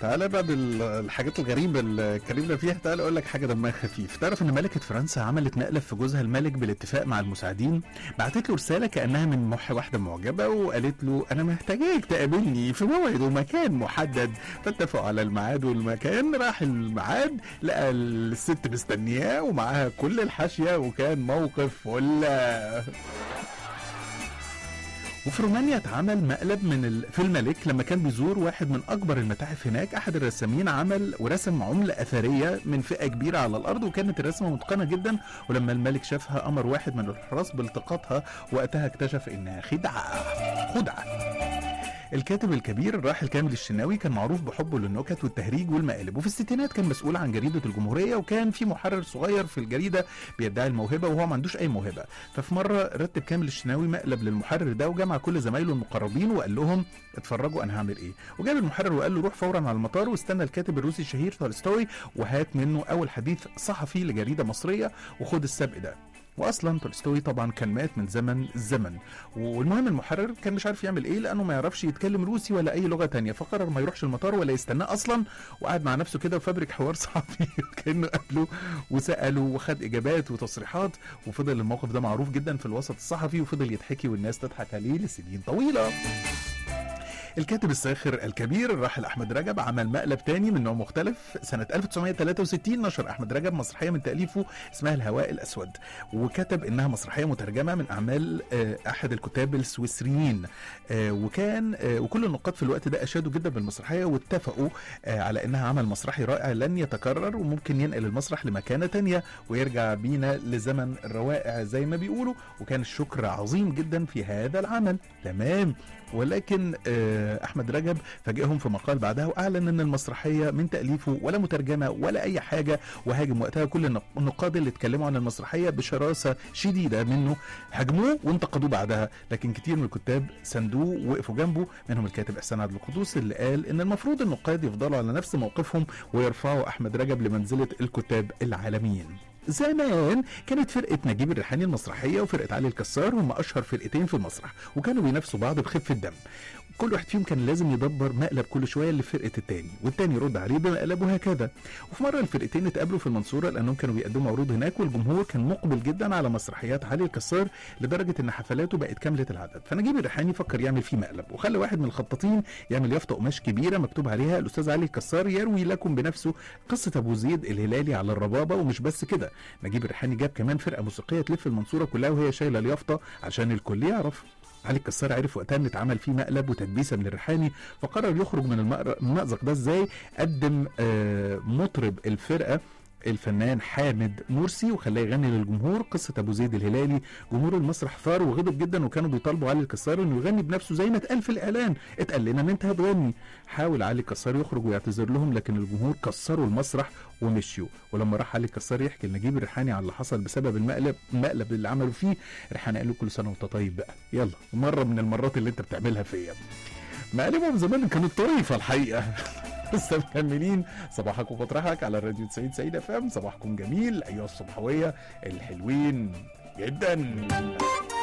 تعالى بعد ال- الحاجات الغريبة اللي اتكلمنا فيها تعالى أقول لك حاجة دمها خفيف تعرف إن ملكة فرنسا عملت مقلب في جوزها الملك بالاتفاق مع المساعدين بعتت له رسالة كأنها من مح واحدة معجبة وقالت له أنا محتاجاك تقابلني في موعد ومكان محدد فاتفقوا على الميعاد والمكان راح الميعاد لقى الست مستنياه ومعاها كل الحاشية وكان موقف فله وفي رومانيا اتعمل مقلب من ال... في الملك لما كان بيزور واحد من اكبر المتاحف هناك احد الرسامين عمل ورسم عمله اثريه من فئه كبيره على الارض وكانت الرسمه متقنه جدا ولما الملك شافها امر واحد من الحراس بالتقاطها وقتها اكتشف انها خدعه خدعه الكاتب الكبير الراحل كامل الشناوي كان معروف بحبه للنكت والتهريج والمقالب وفي الستينات كان مسؤول عن جريده الجمهوريه وكان في محرر صغير في الجريده بيدعي الموهبه وهو ما عندوش اي موهبه ففي مره رتب كامل الشناوي مقلب للمحرر ده وجمع كل زمايله المقربين وقال لهم اتفرجوا انا هعمل ايه وجاب المحرر وقال له روح فورا على المطار واستنى الكاتب الروسي الشهير تولستوي وهات منه اول حديث صحفي لجريده مصريه وخد السبق ده واصلا تولستوي طبعا كان مات من زمن الزمن والمهم المحرر كان مش عارف يعمل ايه لانه ما يعرفش يتكلم روسي ولا اي لغه تانية فقرر ما يروحش المطار ولا يستناه اصلا وقعد مع نفسه كده وفبرك حوار صحفي كانه قابله وساله وخد اجابات وتصريحات وفضل الموقف ده معروف جدا في الوسط الصحفي وفضل يضحكي والناس تضحك عليه لسنين طويله الكاتب الساخر الكبير الراحل احمد رجب عمل مقلب تاني من نوع مختلف سنه 1963 نشر احمد رجب مسرحيه من تاليفه اسمها الهواء الاسود وكتب انها مسرحيه مترجمه من اعمال آه، احد الكتاب السويسريين آه، وكان آه، وكل النقاد في الوقت ده اشادوا جدا بالمسرحيه واتفقوا آه، على انها عمل مسرحي رائع لن يتكرر وممكن ينقل المسرح لمكانه تانية ويرجع بينا لزمن الروائع زي ما بيقولوا وكان الشكر عظيم جدا في هذا العمل تمام ولكن آه، احمد رجب فاجئهم في مقال بعدها واعلن ان المسرحيه من تاليفه ولا مترجمه ولا اي حاجه وهاجم وقتها كل النق- النقاد اللي اتكلموا عن المسرحيه بشراسه شديده منه هاجموه وانتقدوه بعدها لكن كتير من الكتاب ساندوه وقفوا جنبه منهم الكاتب احسان عبد القدوس اللي قال ان المفروض النقاد يفضلوا على نفس موقفهم ويرفعوا احمد رجب لمنزله الكتاب العالميين زمان كانت فرقة نجيب الريحاني المسرحية وفرقة علي الكسار هم أشهر فرقتين في المسرح وكانوا بينافسوا بعض بخفة دم كل واحد فيهم كان لازم يدبر مقلب كل شويه لفرقه التاني والتاني يرد عليه بمقلب وهكذا وفي مره الفرقتين اتقابلوا في المنصوره لانهم كانوا بيقدموا عروض هناك والجمهور كان مقبل جدا على مسرحيات علي الكسار لدرجه ان حفلاته بقت كامله العدد فنجيب الريحاني فكر يعمل فيه مقلب وخلى واحد من الخطاطين يعمل يافطه قماش كبيره مكتوب عليها الاستاذ علي الكسار يروي لكم بنفسه قصه ابو زيد الهلالي على الربابه ومش بس كده نجيب الريحاني جاب كمان فرقه موسيقيه تلف المنصوره كلها وهي شايله اليافطه عشان الكل يعرف علي الكسار عرف وقتها ان اتعمل فيه مقلب وتدبيسه من الريحاني فقرر يخرج من المأر- المأزق ده ازاي قدم آه، مطرب الفرقه الفنان حامد مرسي وخلاه يغني للجمهور قصه ابو زيد الهلالي جمهور المسرح ثار وغضب جدا وكانوا بيطالبوا علي الكسار انه يغني بنفسه زي ما اتقال في الاعلان اتقال لنا ان انت هتغني حاول علي الكسار يخرج ويعتذر لهم لكن الجمهور كسروا المسرح ومشيوا ولما راح علي الكسار يحكي لنجيب الريحاني على اللي حصل بسبب المقلب المقلب اللي عملوا فيه الريحاني قال له كل سنه وانت طيب بقى يلا مره من المرات اللي انت بتعملها فيا مقالبهم زمان كانت طريفه الحقيقه لسه مكملين صباحك ومطرحك على الراديو 90 سعيد اف ام صباحكم جميل ايها الصبحويه الحلوين جدا